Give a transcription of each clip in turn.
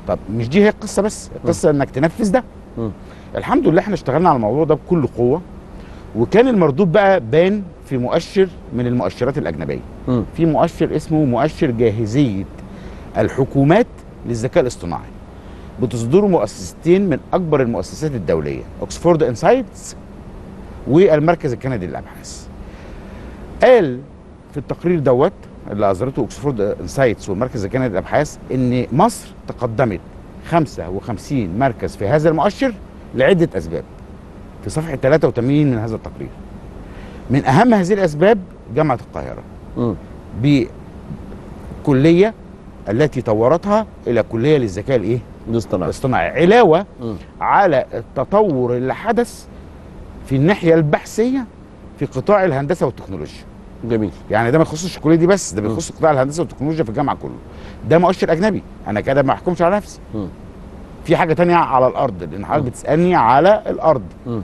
طب مش دي هي القصه بس القصه انك تنفذ ده مم. الحمد لله احنا اشتغلنا على الموضوع ده بكل قوه وكان المردود بقى بان في مؤشر من المؤشرات الاجنبيه مم. في مؤشر اسمه مؤشر جاهزيه الحكومات للذكاء الاصطناعي بتصدره مؤسستين من اكبر المؤسسات الدوليه اوكسفورد انسايتس والمركز الكندي للابحاث قال في التقرير دوت اللي اصدرته اوكسفورد انسايتس والمركز الكندي للابحاث ان مصر تقدمت 55 مركز في هذا المؤشر لعده اسباب في صفحه 83 من هذا التقرير من اهم هذه الاسباب جامعه القاهره مم. بكليه التي طورتها الى كليه للذكاء الايه الاصطناعي الاصطناعي علاوه مم. على التطور اللي حدث في الناحيه البحثيه في قطاع الهندسه والتكنولوجيا جميل يعني ده ما يخصش الكليه دي بس ده مم. بيخص قطاع الهندسه والتكنولوجيا في الجامعه كله ده مؤشر اجنبي انا كده ما احكمش على نفسي مم. في حاجه تانية على الارض لان حضرتك مم. بتسالني على الارض مم.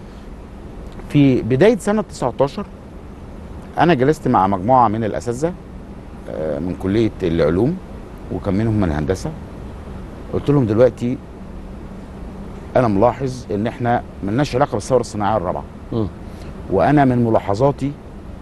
في بدايه سنه 19 انا جلست مع مجموعه من الاساتذه آه، من كليه العلوم وكان منهم من الهندسه قلت لهم دلوقتي انا ملاحظ ان احنا ملناش علاقه بالثوره الصناعيه الرابعه مم. وانا من ملاحظاتي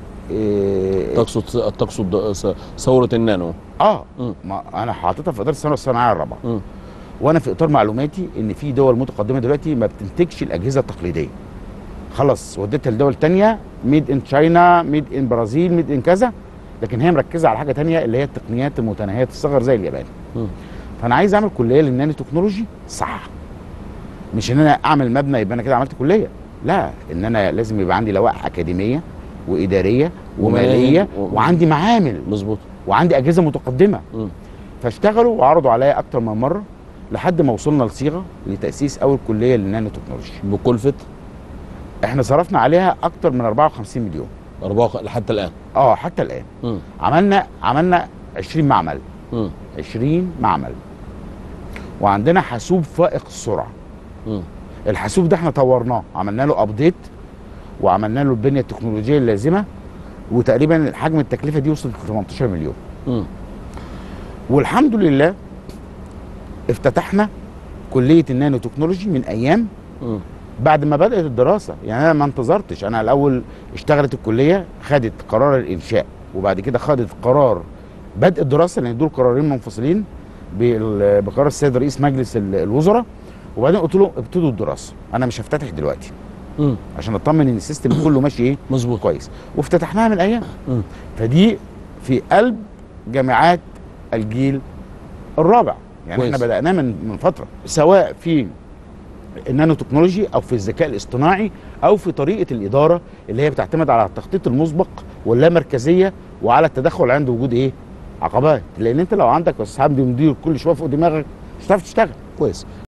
آه، تقصد تقصد س- ثوره النانو اه مم. ما انا حاططها في اداره الثوره الصناعيه الرابعه مم. وانا في اطار معلوماتي ان في دول متقدمه دلوقتي ما بتنتجش الاجهزه التقليديه خلاص وديتها لدول تانية ميد ان تشاينا ميد ان برازيل ميد ان كذا لكن هي مركزه على حاجه تانية اللي هي التقنيات المتناهيه الصغر زي اليابان مم. فانا عايز اعمل كليه للنانو تكنولوجي صح مش ان انا اعمل مبنى يبقى انا كده عملت كليه لا ان انا لازم يبقى عندي لوائح اكاديميه واداريه وماليه ومعامل. وعندي معامل مظبوط وعندي اجهزه متقدمه مم. فاشتغلوا وعرضوا عليا اكتر من مره لحد ما وصلنا لصيغه لتاسيس اول كليه للنانو تكنولوجي بكلفه احنا صرفنا عليها اكتر من 54 مليون أربعة حتى الآن اه حتى الان مم. عملنا عملنا 20 معمل مم. 20 معمل وعندنا حاسوب فائق السرعه مم. الحاسوب ده احنا طورناه عملنا له ابديت وعملنا له البنيه التكنولوجيه اللازمه وتقريبا حجم التكلفه دي وصلت ل 18 مليون مم. والحمد لله افتتحنا كليه النانو تكنولوجي من ايام مم. بعد ما بدات الدراسه يعني انا ما انتظرتش انا الاول اشتغلت الكليه خدت قرار الانشاء وبعد كده خدت قرار بدء الدراسه لان دول قرارين منفصلين بال- بقرار السيد رئيس مجلس ال- الوزراء وبعدين قلت له ابتدوا الدراسه انا مش هفتتح دلوقتي مم. عشان اطمن ان السيستم كله ماشي ايه مظبوط كويس وافتتحناها من ايام مم. فدي في قلب جامعات الجيل الرابع يعني كويس. احنا بدأناه من من فترة سواء في النانو تكنولوجي او في الذكاء الاصطناعي او في طريقة الإدارة اللي هي بتعتمد على التخطيط المسبق واللامركزية وعلى التدخل عند وجود ايه عقبات لان انت لو عندك يا استاذ حمدي مدير كل شويه فوق دماغك مش هتعرف تشتغل كويس